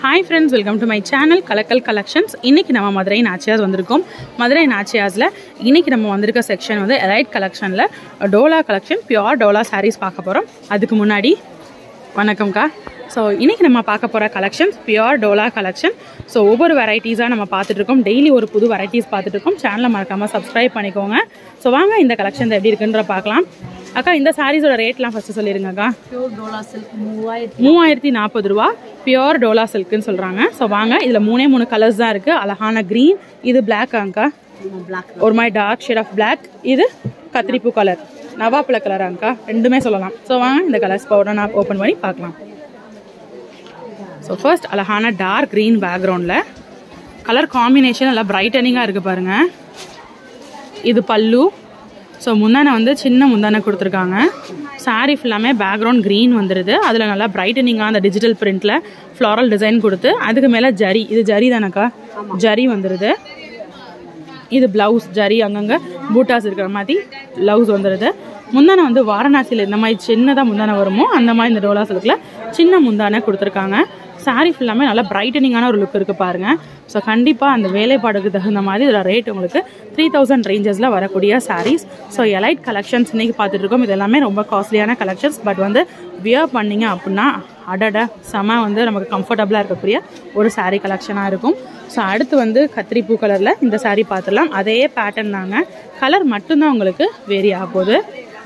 hi friends welcome to my channel Kalakkal collections இன்னைக்கு நம்ம மதுரை நாச்சியாஸ் வந்திருக்கோம் மதுரை நாச்சியாஸில் இன்னைக்கு நம்ம வந்திருக்க செக்ஷன் வந்து எலைட் கலெக்ஷனில் Dola collection pure Dola sarees பார்க்க போகிறோம் அதுக்கு முன்னாடி வணக்கம்க்கா ஸோ இன்னைக்கு நம்ம பார்க்க போகிற collections pure Dola collection so ஒவ்வொரு வெரைட்டிஸாக நம்ம பார்த்துட்டு இருக்கோம் டெய்லி ஒரு புது வெரைட்டிஸ் பார்த்துட்டு இருக்கோம் சேனலை மறக்காமல் சப்ஸ்கிரைப் பண்ணிக்கோங்க ஸோ வாங்க இந்த கலெக்ஷன்ஸ் எப்படி இருக்குன்ற பார்க்கலாம் அக்கா இந்த சாரீஸோட ரேட்லாம் ஃபஸ்ட்டு சொல்லிடுங்கக்கா பியூர் டோலா சில்க் மூவாயிரத்தி மூவாயிரத்தி நாற்பது ரூபா பியோர் டோலா சில்க்குன்னு சொல்கிறாங்க ஸோ வாங்க இதில் மூணே மூணு கலர்ஸ் தான் இருக்குது அழகான க்ரீன் இது பிளாக் அங்கா பிளாக் ஒரு மாதிரி டார்க் ஷேட் ஆஃப் பிளாக் இது கத்திரிப்பூ கலர் நவாப்பழ கலர் அங்கா ரெண்டுமே சொல்லலாம் ஸோ வாங்க இந்த கலர்ஸ் பவுடர் நான் ஓப்பன் பண்ணி பார்க்கலாம் ஸோ ஃபர்ஸ்ட் அழகான டார்க் க்ரீன் பேக்ரவுண்டில் கலர் காம்பினேஷன் நல்லா பிரைட்டனிங்காக இருக்குது பாருங்கள் இது பல்லு ஸோ முந்தானை வந்து சின்ன முந்தானை கொடுத்துருக்காங்க saree ஃபுல்லாமே பேக்ரவுண்ட் க்ரீன் வந்துடுது அதில் நல்லா பிரைட்டனிங்காக அந்த டிஜிட்டல் பிரிண்டில் ஃப்ளாரல் டிசைன் கொடுத்து அதுக்கு மேலே ஜரி இது ஜரி தானக்கா ஜரி வந்துடுது இது ப்ளவுஸ் ஜரி அங்கங்கே பூட்டாஸ் இருக்கிற மாதிரி ப்ளவுஸ் வந்துடுது முந்தானை வந்து வாரணாசியில் இந்த மாதிரி சின்னதாக முந்தானை வருமோ அந்த மாதிரி இந்த டோலா சில்கில் சின்ன முந்தானை கொடுத்துருக்காங்க saree ஃபுல்லாமே நல்லா பிரைட்டனிங்கான ஒரு லுக் இருக்குது பாருங்கள் ஸோ கண்டிப்பாக அந்த வேலைப்பாடுக்கு தகுந்த மாதிரி இதில் ரேட் உங்களுக்கு த்ரீ தௌசண்ட் ரேஞ்சஸில் வரக்கூடிய sarees ஸோ எலைட் கலெக்ஷன்ஸ் இன்றைக்கி பார்த்துட்டு இருக்கோம் இது எல்லாமே ரொம்ப காஸ்ட்லியான கலெக்ஷன்ஸ் பட் வந்து வியர் பண்ணீங்க அப்படின்னா அடட செம வந்து நமக்கு கம்ஃபர்டபுளாக இருக்கக்கூடிய ஒரு saree கலெக்ஷனாக இருக்கும் ஸோ அடுத்து வந்து கத்திரிப்பூ கலரில் இந்த saree பார்த்துடலாம் அதே பேட்டர்ன் தாங்க கலர் மட்டும்தான் உங்களுக்கு வேரி ஆக போகுது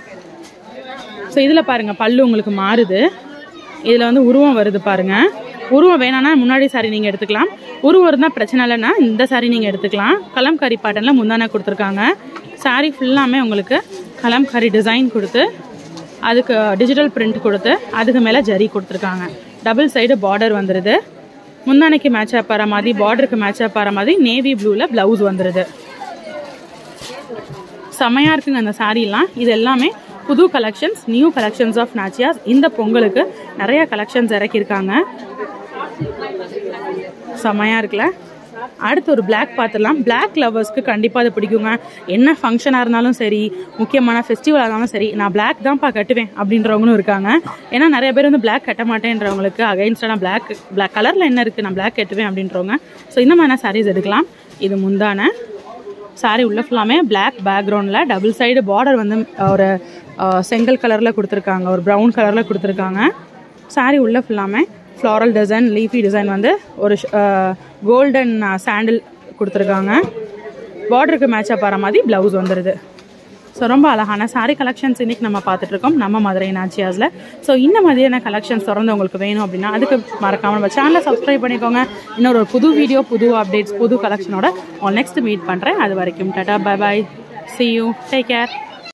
ஸோ இதில் பாருங்கள் பல்லு உங்களுக்கு மாறுது இதில் வந்து உருவம் வருது பாருங்கள் உருவம் வேணான்னா முன்னாடி saree நீங்கள் எடுத்துக்கலாம் உருவம் இருந்தால் பிரச்சனை இல்லைன்னா இந்த saree நீங்கள் எடுத்துக்கலாம் கலம்காரி பேட்டர்னில் முந்தானை கொடுத்துருக்காங்க saree ஃபுல்லாமே உங்களுக்கு கலம்காரி டிசைன் கொடுத்து அதுக்கு டிஜிட்டல் பிரிண்ட் கொடுத்து அதுக்கு மேலே ஜரி கொடுத்துருக்காங்க டபுள் சைடு பார்டர் வந்துடுது முந்தானைக்கு மேட்ச் அப் ஆகிற மாதிரி பார்டருக்கு மேட்ச் அப் ஆகிற மாதிரி நேவி ப்ளூவில் ப்ளவுஸ் வந்துடுது செமையாக இருக்குங்க அந்த சாரீலாம் இது எல்லாமே புது collections new collections of Nachiyas இந்த பொங்கலுக்கு நிறைய கலெக்ஷன்ஸ் இறக்கியிருக்காங்க செமையாக இருக்குல்ல அடுத்து ஒரு Black பார்த்துடலாம் Black லவர்ஸ்க்கு கண்டிப்பாக அது பிடிக்குங்க என்ன ஃபங்க்ஷனாக இருந்தாலும் சரி முக்கியமான ஃபெஸ்டிவலாக இருந்தாலும் சரி நான் Black தான்ப்பா கட்டுவேன் அப்படின்றவங்களும் இருக்காங்க ஏன்னா நிறைய பேர் வந்து Black கட்ட மாட்டேன்றவங்களுக்கு அகைன்ஸ்டாக நான் Black Black கலரில் என்ன இருக்குது நான் Black கட்டுவேன் அப்படின்றவங்க ஸோ இந்த மாதிரியான சாரீஸ் எடுக்கலாம் இது முந்தான சாரி உள்ள ஃபுல்லாமே Black பேக்ரவுண்டில் டபுள் சைடு பார்டர் வந்து ஒரு அஹ், செங்கல் கலரில் கொடுத்துருக்காங்க ஒரு ப்ரௌன் கலரில் கொடுத்துருக்காங்க சாரி உள்ள ஃபுல்லாமே ஃப்ளாரல் டிசைன் லீஃபி டிசைன் வந்து ஒரு கோல்டன் சாண்டில் கொடுத்துருக்காங்க பார்டருக்கு மேட்ச் அப் ஆகிற மாதிரி ப்ளவுஸ் வந்துடுது ஸோ ரொம்ப அழகான சாரி கலெக்ஷன்ஸ் இன்றைக்கி நம்ம பார்த்துட்டு இருக்கோம் நம்ம மதுரை நாச்சியாஸில் ஸோ இந்த மாதிரியான கலெக்ஷன்ஸ் தொடர்ந்து உங்களுக்கு வேணும் அப்படின்னா அதுக்கு மறக்காமல் நம்ம சேனலை சப்ஸ்கிரைப் பண்ணிக்கோங்க இன்னொரு ஒரு புது வீடியோ புது அப்டேட்ஸ் புது கலெக்ஷனோட உங்கள் நெக்ஸ்ட் மீட் பண்ணுறேன் அது வரைக்கும் tata bye bye see you take care